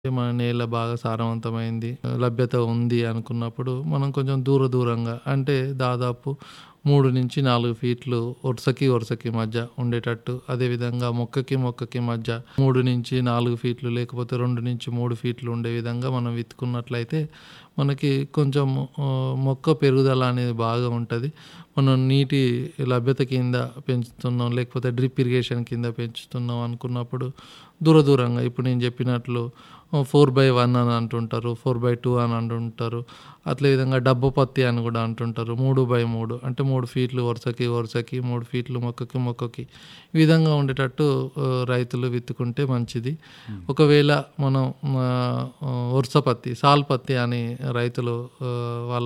మన నేల బాగా సారవంతమైంది లభ్యత ఉంది అనుకున్నప్పుడు మనం కొంచెం దూర దూరంగా అంటే దాదాపు మూడు నుంచి నాలుగు ఫీట్లు వరుసకి వరుసకి మధ్య ఉండేటట్టు అదేవిధంగా మొక్కకి మొక్కకి మధ్య మూడు నుంచి నాలుగు ఫీట్లు లేకపోతే రెండు నుంచి మూడు ఫీట్లు ఉండే విధంగా మనం విత్తుకున్నట్లయితే మనకి కొంచెం ఆ, మొక్క పెరుగుదల అనేది బాగా ఉంటుంది మనం నీటి లభ్యత కింద పెంచుతున్నాం లేకపోతే డ్రిప్ ఇరిగేషన్ కింద పెంచుతున్నాం అనుకున్నప్పుడు దూర దూరంగా ఇప్పుడు నేను చెప్పినట్లు ఫోర్ బై వన్ అని అంటుంటారు ఫోర్ బై టూ అని అంటుంటారు అట్లే విధంగా డబ్బు పత్తి అని కూడా అంటుంటారు మూడు బై మూడు అంటే మూడు ఫీట్లు వరుసకి వరుసకి మూడు ఫీట్లు మొక్కకి మొక్కకి ఈ విధంగా ఉండేటట్టు ఆ, రైతులు విత్తుకుంటే మంచిది ఒకవేళ మనం ఆ, వరుస పత్తి సాల్ పత్తి అని రైతులు ఆ, వాళ్ళ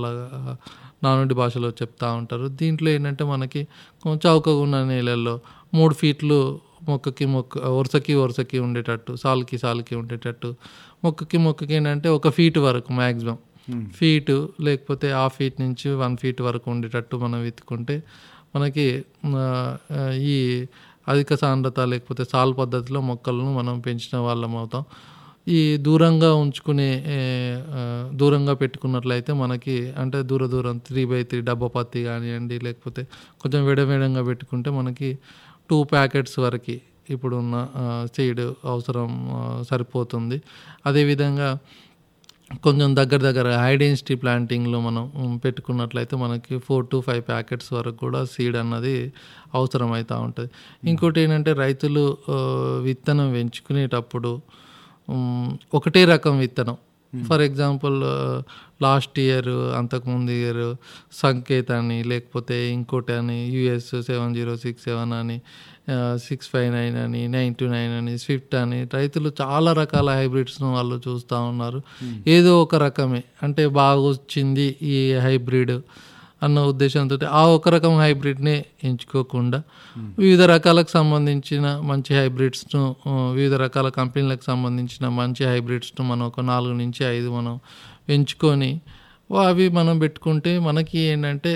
నానుడి భాషలో చెప్తా ఉంటారు దీంట్లో ఏంటంటే మనకి కొంచెం చౌకగా ఉన్న నేలల్లో మూడు ఫీట్లు మొక్కకి మొక్క వరుసకి వరుసకి ఉండేటట్టు సాల్కి సాల్కి ఉండేటట్టు మొక్కకి మొక్కకి ఏంటంటే ఒక ఫీట్ వరకు మ్యాక్సిమం ఫీటు లేకపోతే హాఫ్ ఫీట్ నుంచి వన్ ఫీట్ వరకు ఉండేటట్టు మనం విత్తుకుంటే మనకి ఆ, ఆ, ఈ అధిక సాంద్రత లేకపోతే సాల్ పద్ధతిలో మొక్కలను మనం పెంచిన వాళ్ళం అవుతాం ఈ దూరంగా ఉంచుకునే ఏ, ఆ, దూరంగా పెట్టుకున్నట్లయితే మనకి అంటే దూర దూరం త్రీ బై త్రీ డబ్బా పత్తి కానివ్వండి లేకపోతే కొంచెం విడవేడంగా పెట్టుకుంటే మనకి టూ ప్యాకెట్స్ వరకు ఇప్పుడున్న సీడ్ అవసరం ఆ, సరిపోతుంది అదేవిధంగా కొంచెం దగ్గర దగ్గర హై డెన్సిటీ ప్లాంటింగ్లో మనం ఉమ్, పెట్టుకున్నట్లయితే మనకి ఫోర్ టు ఫైవ్ ప్యాకెట్స్ వరకు కూడా సీడ్ అన్నది అవసరం అవుతూ ఉంటుంది ఇంకోటి ఏంటంటే రైతులు ఆ, విత్తనం ఎంచుకునేటప్పుడు ఉమ్, ఒకటే రకం విత్తనం ఫర్ ఎగ్జాంపుల్ లాస్ట్ ఇయర్ అంతకుముందు ఇయర్ సంకేత్ అని లేకపోతే ఇంకోటి అని US seven zero six seven అని సిక్స్ ఫైవ్ నైన్ అని నైన్ టూ నైన్ అని స్విఫ్ట్ అని రైతులు చాలా రకాల హైబ్రిడ్స్ను వాళ్ళు చూస్తూ ఉన్నారు ఏదో ఒక రకమే అంటే బాగా వచ్చింది ఈ హైబ్రిడ్ అన్న ఉద్దేశంతో ఆ ఒక రకం హైబ్రిడ్నే ఎంచుకోకుండా వివిధ రకాలకు సంబంధించిన మంచి హైబ్రిడ్స్ను ఆ, వివిధ రకాల కంపెనీలకు సంబంధించిన మంచి హైబ్రిడ్స్ను మనం ఒక నాలుగు నుంచి ఐదు మనం ఎంచుకొని వా- అవి మనం పెట్టుకుంటే మనకి ఏంటంటే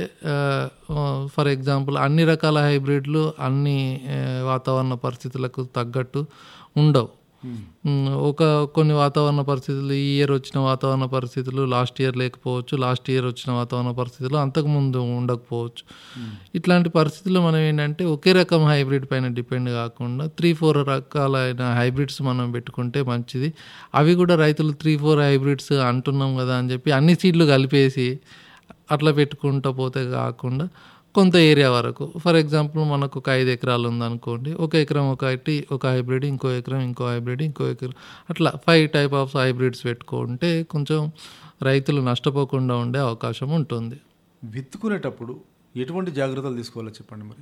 ఫర్ ఎగ్జాంపుల్ అన్ని రకాల హైబ్రిడ్లు అన్ని ఆ, వాతావరణ పరిస్థితులకు తగ్గట్టు ఉండవు ఉమ్, ఒక కొన్ని వాతావరణ పరిస్థితులు ఈ ఇయర్ వచ్చిన వాతావరణ పరిస్థితులు లాస్ట్ ఇయర్ లేకపోవచ్చు లాస్ట్ ఇయర్ వచ్చిన వాతావరణ పరిస్థితులు అంతకుముందు ఉండకపోవచ్చు ఇట్లాంటి పరిస్థితుల్లో మనం ఏంటంటే ఒకే రకం హైబ్రిడ్ పైన డిపెండ్ కాకుండా త్రీ ఫోర్ రకాలైన హైబ్రిడ్స్ మనం పెట్టుకుంటే మంచిది అవి కూడా రైతులు త్రీ ఫోర్ హైబ్రిడ్స్ అంటున్నాం కదా అని చెప్పి అన్ని సీడ్లు కలిపేసి అట్లా పెట్టుకుంటూ పోతే కాకుండా కొంత ఏరియా వరకు ఫర్ ఎగ్జాంపుల్ మనకు ఒక ఐదు ఎకరాలు ఉందనుకోండి ఒక ఎకరం ఒకటి ఒక హైబ్రిడ్ ఇంకో ఎకరం ఇంకో హైబ్రిడ్ ఇంకో ఎకరం అట్లా ఫైవ్ టైప్ ఆఫ్ హైబ్రిడ్స్ పెట్టుకుంటే కొంచెం రైతులు నష్టపోకుండా ఉండే అవకాశం ఉంటుంది విత్తుకునేటప్పుడు ఎటువంటి జాగ్రత్తలు తీసుకోవాలో చెప్పండి మరి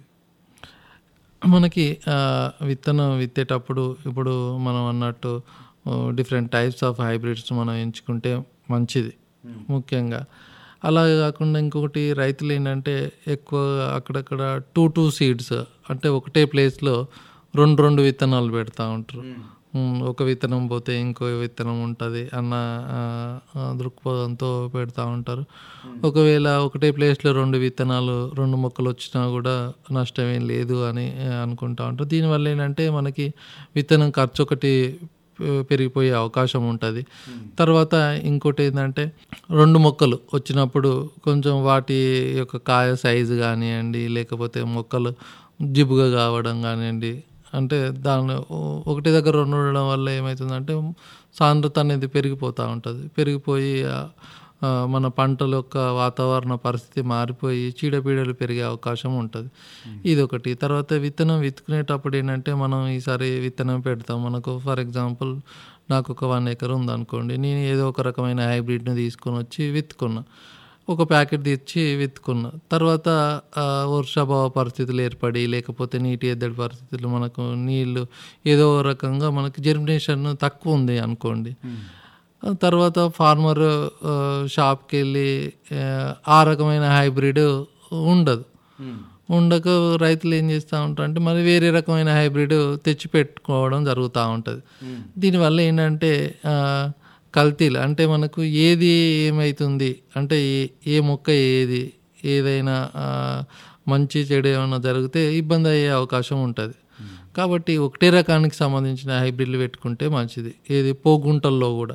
మనకి ఆ, విత్తనం విత్తేటప్పుడు ఇప్పుడు మనం అన్నట్టు డిఫరెంట్ టైప్స్ ఆఫ్ హైబ్రిడ్స్ మనం ఎంచుకుంటే మంచిది ముఖ్యంగా అలాగే కాకుండా ఇంకొకటి రైతులు ఏంటంటే ఎక్కువ అక్కడక్కడ టూ టూ సీడ్స్ అంటే ఒకటే ప్లేస్లో రెండు రెండు విత్తనాలు పెడతా ఉంటారు ఉమ్, ఒక విత్తనం పోతే ఇంకో విత్తనం ఉంటుంది అన్న ఆ, ఆ, దృక్పథంతో పెడతా ఉంటారు ఒకవేళ ఒకటే ప్లేస్లో రెండు విత్తనాలు రెండు మొక్కలు వచ్చినా కూడా నష్టమేం లేదు అని ఆ, అనుకుంటా ఉంటారు దీనివల్ల ఏంటంటే మనకి విత్తనం ఖర్చు ఒకటి పె- పెరిగిపోయే అవకాశం ఉంటుంది తర్వాత ఇంకోటి ఏంటంటే రెండు మొక్కలు వచ్చినప్పుడు కొంచెం వాటి యొక్క కాయ సైజు కానివ్వండి లేకపోతే మొక్కలు జిబుగా కావడం కానివ్వండి అంటే దాని ఓ- ఒకటి దగ్గర రెండు ఉండడం వల్ల ఏమవుతుందంటే సాంద్రత అనేది పెరిగిపోతూ ఉంటుంది పెరిగిపోయి ఆ, ఆ, మన పంటల యొక్క వాతావరణ పరిస్థితి మారిపోయి చీడపీడలు పెరిగే అవకాశం ఉంటుంది ఇది ఒకటి తర్వాత విత్తనం విత్తుకునేటప్పుడు ఏంటంటే మనం ఈసారి విత్తనం పెడతాం మనకు ఫర్ ఎగ్జాంపుల్ నాకు ఒక వన్ ఎకర్ ఉందనుకోండి నేను ఏదో ఒక రకమైన హైబ్రిడ్ని తీసుకొని వచ్చి విత్తుకున్నా ఒక ప్యాకెట్ తెచ్చి విత్తుకున్నా తర్వాత ఆ, వర్షాభావ పరిస్థితులు ఏర్పడి లేకపోతే నీటి ఎద్దడి పరిస్థితులు మనకు నీళ్ళు ఏదో ఒక రకంగా మనకి జర్మినేషన్ తక్కువ ఉంది అనుకోండి ఆ తర్వాత ఫార్మర్ ఆ, షాప్కి వెళ్ళి ఆ, ఆ రకమైన హైబ్రిడ్ ఉండదు ఉండక రైతులు ఏం చేస్తూ ఉంటారు అంటే మరి వేరే రకమైన హైబ్రిడ్ తెచ్చి పెట్టుకోవడం జరుగుతూ ఉంటుంది దీనివల్ల ఏంటంటే ఆ, కల్తీలు అంటే మనకు ఏది ఏమవుతుంది అంటే ఏ ఏ మొక్క ఏది ఏదైనా ఆ, మంచి చెడు ఏమైనా జరిగితే ఇబ్బంది అయ్యే అవకాశం ఉంటుంది కాబట్టి ఒకటే రకానికి సంబంధించిన హైబ్రిడ్లు పెట్టుకుంటే మంచిది ఏది పోగుంటల్లో కూడా